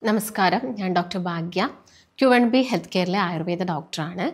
നമസ്കാരം ഞാൻ doctor Bhagya Q N B health കെയറിലെ ആയുർവേദ ഡോക്ടറാണ്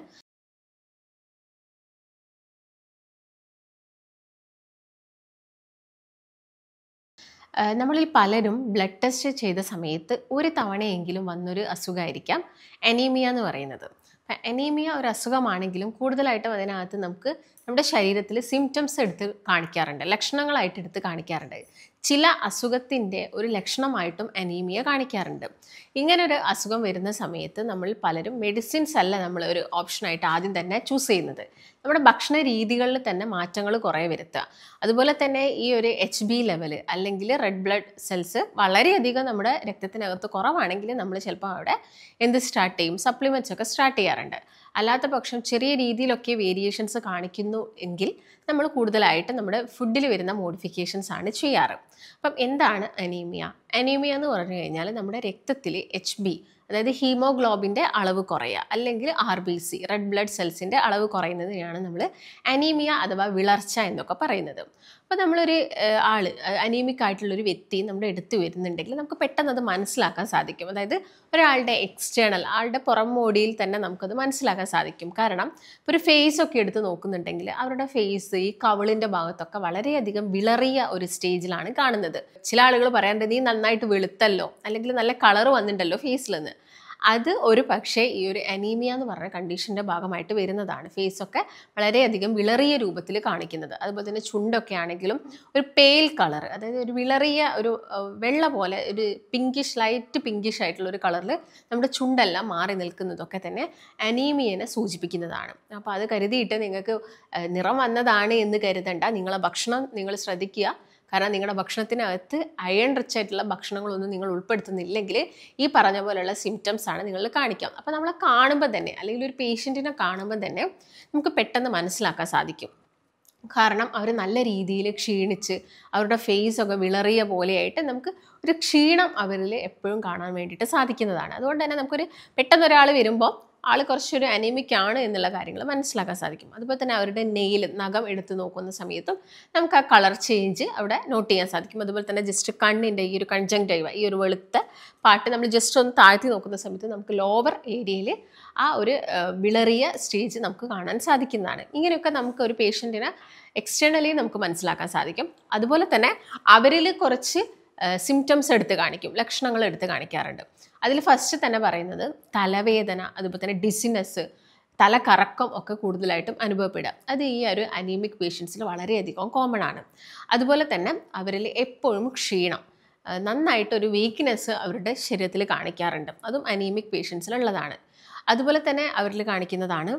ഏഹ് നമ്മളിൽ പലരും ബ്ലഡ് ടെസ്റ്റ് ചെയ്ത സമയത്ത് ഒരു തവണയെങ്കിലും വന്നൊരു അസുഖമായിരിക്കാം അനീമിയ എന്ന് പറയുന്നത് അപ്പം അനീമിയ ഒരു അസുഖമാണെങ്കിലും കൂടുതലായിട്ടും അതിനകത്ത് നമുക്ക് നമ്മുടെ ശരീരത്തിൽ സിംറ്റംസ് എടുത്ത് കാണിക്കാറുണ്ട് ലക്ഷണങ്ങളായിട്ട് എടുത്ത് കാണിക്കാറുണ്ട് ചില അസുഖത്തിൻ്റെ ഒരു ലക്ഷണമായിട്ടും അനീമിയ കാണിക്കാറുണ്ട് ഇങ്ങനെ ഒരു അസുഖം വരുന്ന സമയത്ത് നമ്മൾ പലരും മെഡിസിൻസ് അല്ല നമ്മൾ ഒരു ഓപ്ഷനായിട്ട് ആദ്യം തന്നെ ചൂസ് ചെയ്യുന്നത് നമ്മുടെ ഭക്ഷണ രീതികളിൽ തന്നെ മാറ്റങ്ങൾ കുറേ വരുത്തുക അതുപോലെ തന്നെ ഈ ഒരു എച്ച് ബി ലെവൽ അല്ലെങ്കിൽ റെഡ് ബ്ലഡ് സെൽസ് വളരെയധികം നമ്മുടെ രക്തത്തിനകത്ത് കുറവാണെങ്കിൽ നമ്മൾ ചിലപ്പോൾ അവിടെ എന്ത് സ്റ്റാർട്ട് ചെയ്യും സപ്ലിമെൻറ്റ്സ് ഒക്കെ സ്റ്റാർട്ട് ചെയ്യാറുണ്ട് അല്ലാത്ത പക്ഷം ചെറിയ രീതിയിലൊക്കെ വേരിയേഷൻസ് കാണിക്കുന്നു എങ്കിൽ നമ്മൾ കൂടുതലായിട്ട് നമ്മുടെ ഫുഡിൽ വരുന്ന മോഡിഫിക്കേഷൻസ് ആണ് ചെയ്യാറ് അപ്പം എന്താണ് അനീമിയ അനീമിയ എന്ന് പറഞ്ഞു കഴിഞ്ഞാൽ നമ്മുടെ രക്തത്തിൽ എച്ച് ബി അതായത് ഹീമോഗ്ലോബിൻ്റെ അളവ് കുറയുക അല്ലെങ്കിൽ R B C red blood സെൽസിൻ്റെ അളവ് കുറയുന്നതിനെയാണ് നമ്മൾ അനീമിയ അഥവാ വിളർച്ച എന്നൊക്കെ പറയുന്നത് അപ്പോൾ നമ്മളൊരു ഏഹ്, ആള് അനീമിക് ആയിട്ടുള്ളൊരു വ്യക്തി നമ്മുടെ അടുത്ത് വരുന്നുണ്ടെങ്കിൽ നമുക്ക് പെട്ടെന്ന് അത് മനസ്സിലാക്കാൻ സാധിക്കും അതായത് ഒരാളുടെ എക്സ്റ്റേണൽ ആളുടെ പുറം മോടിയിൽ തന്നെ നമുക്കത് മനസ്സിലാക്കാൻ സാധിക്കും കാരണം ഇപ്പോൾ ഒരു ഫേസ് ഒക്കെ എടുത്ത് നോക്കുന്നുണ്ടെങ്കിൽ അവരുടെ ഫേസ് ഈ കവിളിൻ്റെ ഭാഗത്തൊക്കെ വളരെയധികം വിളറിയ ഒരു സ്റ്റേജിലാണ് കാണുന്നത് ചില ആളുകൾ പറയാറുണ്ട് നീ നന്നായിട്ട് വെളുത്തല്ലോ അല്ലെങ്കിൽ നല്ല കളർ വന്നിട്ടുണ്ടല്ലോ ഫേസിൽ നിന്ന് അത് ഒരു പക്ഷേ ഈ ഒരു അനീമിയ എന്ന് പറഞ്ഞ കണ്ടീഷൻ്റെ ഭാഗമായിട്ട് വരുന്നതാണ് ഫേസൊക്കെ വളരെയധികം വിളറിയ രൂപത്തിൽ കാണിക്കുന്നത് അതുപോലെ തന്നെ ചുണ്ടൊക്കെ ആണെങ്കിലും ഒരു പെയിൽ കളർ അതായത് ഒരു വിളറിയ ഒരു അഹ്, വെള്ള പോലെ ഒരു പിങ്കിഷ് ലൈറ്റ് പിങ്കിഷ് ആയിട്ടുള്ള ഒരു കളറിൽ നമ്മുടെ ചുണ്ടെല്ലാം മാറി നിൽക്കുന്നതൊക്കെ തന്നെ അനീമിയനെ സൂചിപ്പിക്കുന്നതാണ് അപ്പോൾ അത് കരുതിയിട്ട് നിങ്ങൾക്ക് അഹ്, നിറം വന്നതാണ് എന്ന് കരുതണ്ട നിങ്ങളെ ഭക്ഷണം നിങ്ങൾ ശ്രദ്ധിക്കുക കാരണം നിങ്ങളുടെ ഭക്ഷണത്തിനകത്ത് അയൺ റിച്ച് ആയിട്ടുള്ള ഭക്ഷണങ്ങളൊന്നും നിങ്ങൾ ഉൾപ്പെടുത്തുന്നില്ലെങ്കിൽ ഈ പറഞ്ഞ പോലെയുള്ള സിംറ്റംസ് ആണ് നിങ്ങൾ കാണിക്കാം അപ്പോൾ നമ്മളെ കാണുമ്പോൾ തന്നെ അല്ലെങ്കിൽ ഒരു പേഷ്യൻറ്റിനെ കാണുമ്പോൾ തന്നെ നമുക്ക് പെട്ടെന്ന് മനസ്സിലാക്കാൻ സാധിക്കും കാരണം അവർ നല്ല രീതിയിൽ ക്ഷീണിച്ച് അവരുടെ ഫേസ് ഒക്കെ വിളറിയ പോലെയായിട്ട് നമുക്ക് ഒരു ക്ഷീണം അവരിൽ എപ്പോഴും കാണാൻ വേണ്ടിയിട്ട് സാധിക്കുന്നതാണ് അതുകൊണ്ട് തന്നെ നമുക്കൊരു പെട്ടെന്ന് ഒരാൾ വരുമ്പോൾ ആൾ കുറച്ചൊരു അനീമിക് ആണ് എന്നുള്ള കാര്യങ്ങൾ മനസ്സിലാക്കാൻ സാധിക്കും അതുപോലെ തന്നെ അവരുടെ നെയിൽ നഖം എടുത്ത് നോക്കുന്ന സമയത്തും നമുക്ക് ആ കളർ ചേഞ്ച് അവിടെ നോട്ട് ചെയ്യാൻ സാധിക്കും അതുപോലെ തന്നെ ജസ്റ്റ് കണ്ണിൻ്റെ ഈ ഒരു കൺജങ്റ്റൈവ ഈ ഒരു വെളുത്ത പാട്ട് നമ്മൾ ജസ്റ്റ് ഒന്ന് താഴ്ത്തി നോക്കുന്ന സമയത്ത് നമുക്ക് ലോവർ ഏരിയയിൽ ആ ഒരു ആ, വിളറിയ സ്റ്റേജ് നമുക്ക് കാണാൻ സാധിക്കുന്നതാണ് ഇങ്ങനെയൊക്കെ നമുക്ക് ഒരു പേഷ്യൻറ്റിനെ എക്സ്റ്റേണലി നമുക്ക് മനസ്സിലാക്കാൻ സാധിക്കും അതുപോലെ തന്നെ അവരിൽ കുറച്ച് സിംറ്റംസ് എടുത്ത് കാണിക്കും ലക്ഷണങ്ങൾ എടുത്ത് കാണിക്കാറുണ്ട് അതിൽ ഫസ്റ്റ് തന്നെ പറയുന്നത് തലവേദന അതുപോലെ തന്നെ ഡിസിനെസ് തലകറക്കം ഒക്കെ കൂടുതലായിട്ടും അനുഭവപ്പെടുക അത് ഈ ഒരു അനീമിക് പേഷ്യൻസിൽ വളരെയധികം കോമൺ ആണ് അതുപോലെ തന്നെ അവരിൽ എപ്പോഴും ക്ഷീണം ആ, നന്നായിട്ടൊരു വീക്ക്നെസ് അവരുടെ ശരീരത്തിൽ കാണിക്കാറുണ്ട് അതും അനീമിക് പേഷ്യൻസിലുള്ളതാണ് അതുപോലെ തന്നെ അവരിൽ കാണിക്കുന്നതാണ്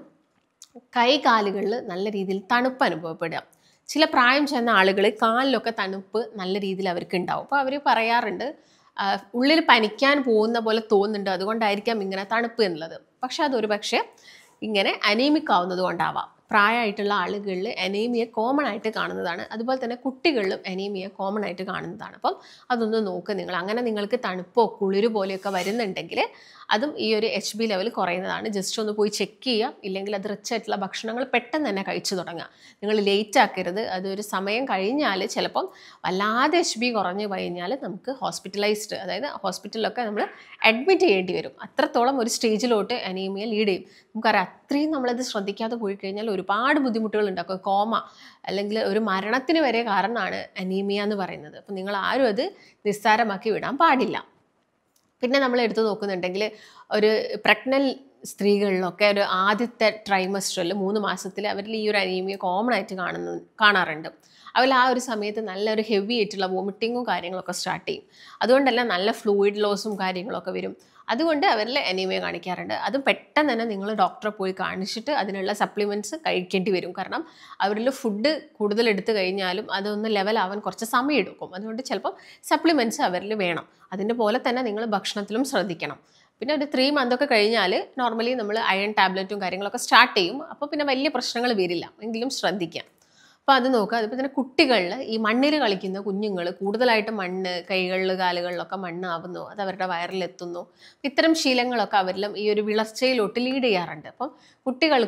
കൈ കാലുകളിൽ നല്ല രീതിയിൽ തണുപ്പ് അനുഭവപ്പെടുക ചില പ്രായം ചെന്ന ആളുകൾ കാലിലൊക്കെ തണുപ്പ് നല്ല രീതിയിൽ അവർക്ക് ഉണ്ടാവും അപ്പോൾ അവർ പറയാറുണ്ട് ആ, ഉള്ളിൽ പനിക്കാൻ പോകുന്ന പോലെ തോന്നുന്നുണ്ട് അതുകൊണ്ടായിരിക്കാം ഇങ്ങനെ തണുപ്പ് എന്നുള്ളത് പക്ഷെ അതൊരു പക്ഷേ ഇങ്ങനെ അനീമിക് ആവുന്നത് കൊണ്ടാവാം പ്രായമായിട്ടുള്ള ആളുകളിൽ അനീമിയ കോമൺ ആയിട്ട് കാണുന്നതാണ് അതുപോലെ തന്നെ കുട്ടികളിലും അനീമിയ കോമൺ ആയിട്ട് കാണുന്നതാണ് അപ്പം അതൊന്ന് നോക്ക് നിങ്ങൾ അങ്ങനെ നിങ്ങൾക്ക് തണുപ്പോ കുളിര് പോലെയൊക്കെ വരുന്നുണ്ടെങ്കിൽ അതും ഈ ഒരു എച്ച് ബി ലെവൽ കുറയുന്നതാണ് ജസ്റ്റ് ഒന്ന് പോയി ചെക്ക് ചെയ്യുക ഇല്ലെങ്കിൽ അത് റിച്ച് ആയിട്ടുള്ള ഭക്ഷണങ്ങൾ പെട്ടെന്ന് തന്നെ കഴിച്ചു തുടങ്ങുക നിങ്ങൾ ലേറ്റ് ആക്കരുത് അതൊരു സമയം കഴിഞ്ഞാൽ ചിലപ്പം വല്ലാതെ എച്ച് ബി കുറഞ്ഞു കഴിഞ്ഞാൽ നമുക്ക് ഹോസ്പിറ്റലൈസ്ഡ് അതായത് ഹോസ്പിറ്റലിലൊക്കെ നമ്മൾ അഡ്മിറ്റ് ചെയ്യേണ്ടി വരും അത്രത്തോളം ഒരു സ്റ്റേജിലോട്ട് അനീമിയ ലീഡ് ചെയ്യും നമുക്കറിയാം അത്രയും നമ്മളത് ശ്രദ്ധിക്കാതെ പോയി കഴിഞ്ഞാൽ ഒരുപാട് ബുദ്ധിമുട്ടുകൾ ഉണ്ടാക്കും കോമ അല്ലെങ്കിൽ ഒരു മരണത്തിന് വരെ കാരണമാണ് അനീമിയ എന്ന് പറയുന്നത് അപ്പം നിങ്ങൾ ആരും അത് നിസ്സാരമാക്കി വിടാൻ പാടില്ല പിന്നെ നമ്മൾ എടുത്തു നോക്കുന്നുണ്ടെങ്കിൽ ഒരു പ്രഗ്നൻ സ്ത്രീകളിലൊക്കെ ഒരു ആദ്യത്തെ ട്രൈമസ്റ്ററിൽ മൂന്ന് മാസത്തിൽ അവരിൽ ഈ ഒരു അനീമിയ കോമൺ ആയിട്ട് കാണുന്നു കാണാറുണ്ട് അവരിൽ ആ ഒരു സമയത്ത് നല്ലൊരു ഹെവി ആയിട്ടുള്ള വോമിറ്റിങ്ങും കാര്യങ്ങളൊക്കെ സ്റ്റാർട്ട് ചെയ്യും അതുകൊണ്ടെല്ലാം നല്ല ഫ്ലൂയിഡ് ലോസും കാര്യങ്ങളൊക്കെ വരും അതുകൊണ്ട് അവരിൽ അനീമിയ കാണിക്കാറുണ്ട് അതും പെട്ടെന്ന് തന്നെ നിങ്ങൾ ഡോക്ടറെ പോയി കാണിച്ചിട്ട് അതിനുള്ള സപ്ലിമെൻറ്റ്സ് കഴിക്കേണ്ടി വരും കാരണം അവരിൽ ഫുഡ് കൂടുതൽ എടുത്തു കഴിഞ്ഞാലും അതൊന്ന് ലെവലാവാൻ കുറച്ച് സമയം എടുക്കും അതുകൊണ്ട് ചിലപ്പം സപ്ലിമെൻറ്റ്സ് അവരിൽ വേണം അതിൻ്റെ പോലെ തന്നെ നിങ്ങൾ ഭക്ഷണത്തിലും ശ്രദ്ധിക്കണം പിന്നെ ഒരു ത്രീ മന്ത് ഒക്കെ കഴിഞ്ഞാൽ നോർമലി നമ്മൾ അയൺ ടാബ്ലറ്റും കാര്യങ്ങളൊക്കെ സ്റ്റാർട്ട് ചെയ്യും അപ്പോൾ പിന്നെ വലിയ പ്രശ്നങ്ങൾ വരില്ല എങ്കിലും ശ്രദ്ധിക്കാം അപ്പോൾ അത് നോക്കുക അതുപോലെ തന്നെ കുട്ടികളിൽ ഈ മണ്ണിൽ കളിക്കുന്ന കുഞ്ഞുങ്ങൾ കൂടുതലായിട്ട് മണ്ണ് കൈകളിൽ കാലുകളിലൊക്കെ മണ്ണാവുന്നു അത് അവരുടെ വയറിലെത്തുന്നു ഇത്തരം ശീലങ്ങളൊക്കെ അവരിലും ഈ ഒരു വിളർച്ചയിലോട്ട് ലീഡ് ചെയ്യാറുണ്ട് അപ്പം കുട്ടികൾക്കും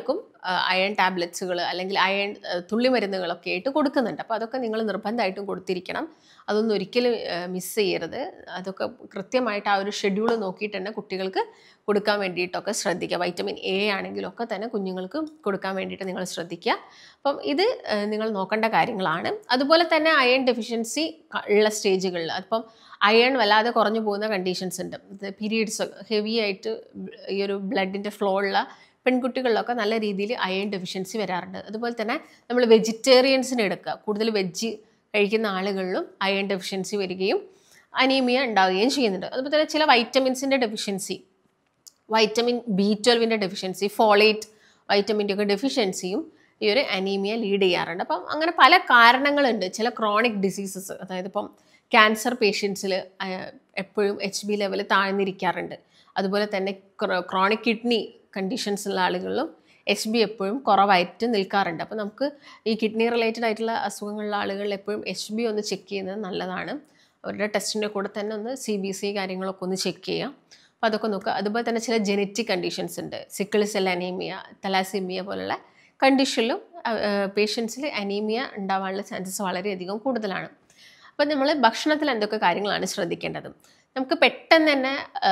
അയൺ ടാബ്ലറ്റ്സുകൾ അല്ലെങ്കിൽ അയൺ തുള്ളിമരുന്നുകളൊക്കെ ആയിട്ട് കൊടുക്കുന്നുണ്ട് അപ്പോൾ അതൊക്കെ നിങ്ങൾ നിർബന്ധമായിട്ടും കൊടുത്തിരിക്കണം അതൊന്നും ഒരിക്കലും മിസ് ചെയ്യരുത് അതൊക്കെ കൃത്യമായിട്ട് ആ ഒരു ഷെഡ്യൂൾ നോക്കിയിട്ട് തന്നെ കുട്ടികൾക്ക് കൊടുക്കാൻ വേണ്ടിയിട്ടൊക്കെ ശ്രദ്ധിക്കുക വൈറ്റമിൻ എ ആണെങ്കിലും ഒക്കെ തന്നെ കുഞ്ഞുങ്ങൾക്ക് കൊടുക്കാൻ വേണ്ടിയിട്ട് നിങ്ങൾ ശ്രദ്ധിക്കുക അപ്പം ഇത് ഏഹ്, നിങ്ങൾ നോക്കേണ്ട കാര്യങ്ങളാണ് അതുപോലെ തന്നെ അയൺ ഡെഫിഷ്യൻസി ഉള്ള സ്റ്റേജുകളിൽ അപ്പം അയൺ വല്ലാതെ കുറഞ്ഞു പോകുന്ന കണ്ടീഷൻസ് ഉണ്ട് പീരീഡ്സ് ഹെവി ആയിട്ട് ഈ ഒരു ബ്ലഡിൻ്റെ ഫ്ലോ ഉള്ള പെൺകുട്ടികളിലൊക്കെ നല്ല രീതിയിൽ അയൺ ഡെഫിഷ്യൻസി വരാറുണ്ട് അതുപോലെ തന്നെ നമ്മൾ വെജിറ്റേറിയൻസിന് എടുക്കുക കൂടുതൽ വെജ് കഴിക്കുന്ന ആളുകളിലും അയൺ ഡെഫിഷ്യൻസി വരികയും അനീമിയ ഉണ്ടാവുകയും ചെയ്യുന്നുണ്ട് അതുപോലെ തന്നെ ചില വൈറ്റമിൻസിൻ്റെ ഡെഫിഷ്യൻസി വൈറ്റമിൻ ബി ട്വൽവിൻ്റെ ഡെഫിഷ്യൻസി ഫോളേറ്റ് വൈറ്റമിൻ്റെ ഒക്കെ ഡെഫിഷ്യൻസിയും ഈ ഒരു അനീമിയ ലീഡ് ചെയ്യാറുണ്ട് അപ്പം അങ്ങനെ പല കാരണങ്ങളുണ്ട് ചില ക്രോണിക് ഡിസീസസ് അതായത് ഇപ്പം ക്യാൻസർ പേഷ്യൻസിൽ എപ്പോഴും എച്ച് ബി ലെവൽ താഴ്ന്നിരിക്കാറുണ്ട് അതുപോലെ തന്നെ ക്രോണിക് കിഡ്നി കണ്ടീഷൻസ് ഉള്ള ആളുകളിലും എച്ച് ബി എപ്പോഴും കുറവായിട്ട് നിൽക്കാറുണ്ട് അപ്പോൾ നമുക്ക് ഈ കിഡ്നി റിലേറ്റഡ് ആയിട്ടുള്ള അസുഖങ്ങളുള്ള ആളുകളിൽ എപ്പോഴും എച്ച് ബി ഒന്ന് ചെക്ക് ചെയ്യുന്നത് നല്ലതാണ് അവരുടെ ടെസ്റ്റിൻ്റെ കൂടെ തന്നെ ഒന്ന് സി ബി സി കാര്യങ്ങളൊക്കെ ഒന്ന് ചെക്ക് ചെയ്യാം അപ്പോൾ അതൊക്കെ നോക്കുക അതുപോലെ തന്നെ ചില ജനറ്റിക് കണ്ടീഷൻസ് ഉണ്ട് സിക്കിൾ സെൽ അനീമിയ തലാസിമിയ പോലുള്ള കണ്ടീഷനിലും പേഷ്യൻസിൽ അനീമിയ ഉണ്ടാവാനുള്ള ചാൻസസ് വളരെയധികം കൂടുതലാണ് അപ്പം നമ്മൾ ഭക്ഷണത്തിൽ എന്തൊക്കെ കാര്യങ്ങളാണ് ശ്രദ്ധിക്കേണ്ടത് നമുക്ക് പെട്ടെന്ന് തന്നെ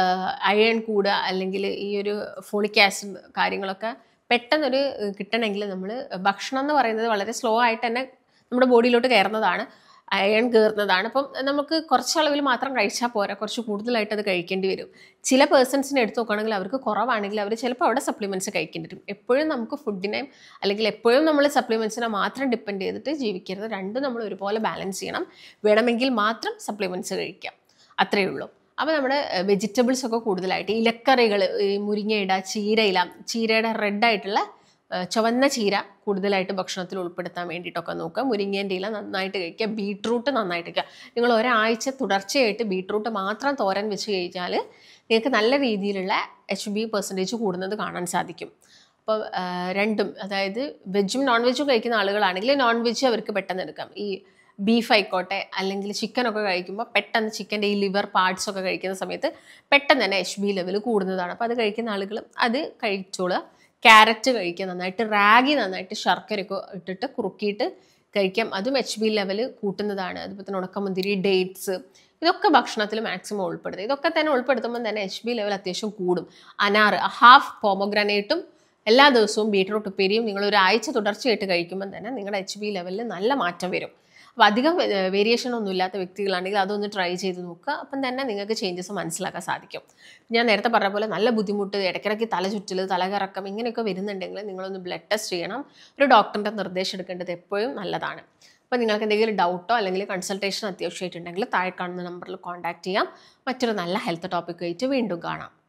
അയൺ കൂടുക അല്ലെങ്കിൽ ഈ ഒരു ഫോളിക് ആസിഡ് കാര്യങ്ങളൊക്കെ പെട്ടെന്നൊരു ഏഹ്, കിട്ടണമെങ്കിൽ നമ്മൾ ഭക്ഷണം എന്ന് പറയുന്നത് വളരെ സ്ലോ ആയിട്ട് തന്നെ നമ്മുടെ ബോഡിയിലോട്ട് കയറുന്നതാണ് അയൺ കയറുന്നതാണ് അപ്പം നമുക്ക് കുറച്ച് അളവിൽ മാത്രം കഴിച്ചാൽ പോരാ കുറച്ച് കൂടുതലായിട്ട് അത് കഴിക്കേണ്ടി വരും ചില പേഴ്സൺസിനെ എടുത്ത് നോക്കുകയാണെങ്കിൽ അവർക്ക് കുറവാണെങ്കിൽ അവർ ചിലപ്പോൾ അവിടെ സപ്ലിമെൻറ്റ്സ് കഴിക്കേണ്ടി വരും എപ്പോഴും നമുക്ക് ഫുഡിനെ അല്ലെങ്കിൽ എപ്പോഴും നമ്മൾ സപ്ലിമെൻറ്റ്സിനെ മാത്രം ഡിപ്പെൻഡ് ചെയ്തിട്ട് ജീവിക്കരുത് രണ്ടും നമ്മൾ ഒരുപോലെ ബാലൻസ് ചെയ്യണം വേണമെങ്കിൽ മാത്രം സപ്ലിമെൻറ്റ്സ് കഴിക്കാം അത്രയേ ഉള്ളൂ അപ്പോൾ നമ്മുടെ വെജിറ്റബിൾസ് ഒക്കെ കൂടുതലായിട്ട് ഇലക്കറികൾ ഈ മുരിങ്ങയില ചീരയില ചീരയുടെ റെഡ് ആയിട്ടുള്ള ഏഹ്, ചുവന്ന ചീര കൂടുതലായിട്ട് ഭക്ഷണത്തിൽ ഉൾപ്പെടുത്താൻ വേണ്ടിയിട്ടൊക്കെ നോക്കുക മുരിങ്ങേൻ്റെ ഇല നന്നായിട്ട് കഴിക്കുക ബീട്രൂട്ട് നന്നായിട്ട് കഴിക്കുക നിങ്ങൾ ഒരാഴ്ച തുടർച്ചയായിട്ട് ബീട്രൂട്ട് മാത്രം തോരൻ വെച്ച് കഴിഞ്ഞാൽ നിങ്ങൾക്ക് നല്ല രീതിയിലുള്ള എച്ച് ബി പെർസെൻറ്റേജ് കൂടുന്നത് കാണാൻ സാധിക്കും അപ്പോൾ രണ്ടും അതായത് വെജും നോൺ വെജും കഴിക്കുന്ന ആളുകളാണെങ്കിൽ നോൺ വെജ് അവർക്ക് പെട്ടെന്ന് എടുക്കാം ഈ ബീഫ് ആയിക്കോട്ടെ അല്ലെങ്കിൽ ചിക്കനൊക്കെ കഴിക്കുമ്പോൾ പെട്ടെന്ന് ചിക്കൻ്റെ ഈ ലിവർ പാർട്സ് ഒക്കെ കഴിക്കുന്ന സമയത്ത് പെട്ടെന്ന് തന്നെ എച്ച് ബി ലെവൽ കൂടുന്നതാണ് അപ്പോൾ അത് കഴിക്കുന്ന ആളുകൾ അത് കഴിച്ചോളുക ക്യാരറ്റ് കഴിക്കുക നന്നായിട്ട് റാഗി നന്നായിട്ട് ശർക്കരയൊക്കെ ഇട്ടിട്ട് കുറുക്കിയിട്ട് കഴിക്കാം അതും എച്ച് ബി ലെവൽ കൂട്ടുന്നതാണ് അതുപോലെ തന്നെ ഉണക്കമുന്തിരി ഡേറ്റ്സ് ഇതൊക്കെ ഭക്ഷണത്തിൽ മാക്സിമം ഉൾപ്പെടുത്തുക ഇതൊക്കെ തന്നെ ഉൾപ്പെടുത്തുമ്പോൾ തന്നെ എച്ച് ബി ലെവൽ അത്യാവശ്യം കൂടും അനാർ ഹാഫ് പോമോഗ്രാനേറ്റും എല്ലാ ദിവസവും ബീട്രൂട്ട് ഉപ്പേരിയും നിങ്ങൾ ഒരാഴ്ച തുടർച്ചയായിട്ട് കഴിക്കുമ്പോൾ തന്നെ നിങ്ങളുടെ എച്ച് ബി ലെവലിൽ നല്ല മാറ്റം വരും അപ്പോൾ അധികം വേരിയേഷൻ ഒന്നും ഇല്ലാത്ത വ്യക്തികളാണെങ്കിൽ അതൊന്ന് ട്രൈ ചെയ്ത് നോക്കുക അപ്പം തന്നെ നിങ്ങൾക്ക് ചേഞ്ചസ് മനസ്സിലാക്കാൻ സാധിക്കും ഞാൻ നേരത്തെ പറഞ്ഞ പോലെ നല്ല ബുദ്ധിമുട്ട് ഇടയ്ക്കിടയ്ക്ക് തല ചുറ്റൽ തലകറക്കം ഇങ്ങനെയൊക്കെ വരുന്നുണ്ടെങ്കിൽ നിങ്ങളൊന്ന് ബ്ലഡ് ടെസ്റ്റ് ചെയ്യണം ഒരു ഡോക്ടറിൻ്റെ നിർദ്ദേശം എടുക്കേണ്ടത് എപ്പോഴും നല്ലതാണ് അപ്പോൾ നിങ്ങൾക്ക് എന്തെങ്കിലും ഡൗട്ടോ അല്ലെങ്കിൽ കൺസൾട്ടേഷൻ അത്യാവശ്യമായിട്ടുണ്ടെങ്കിൽ താഴെ കാണുന്ന നമ്പറിൽ കോൺടാക്ട് ചെയ്യാം മറ്റൊരു നല്ല ഹെൽത്ത് ടോപ്പിക്കായിട്ട് വീണ്ടും കാണാം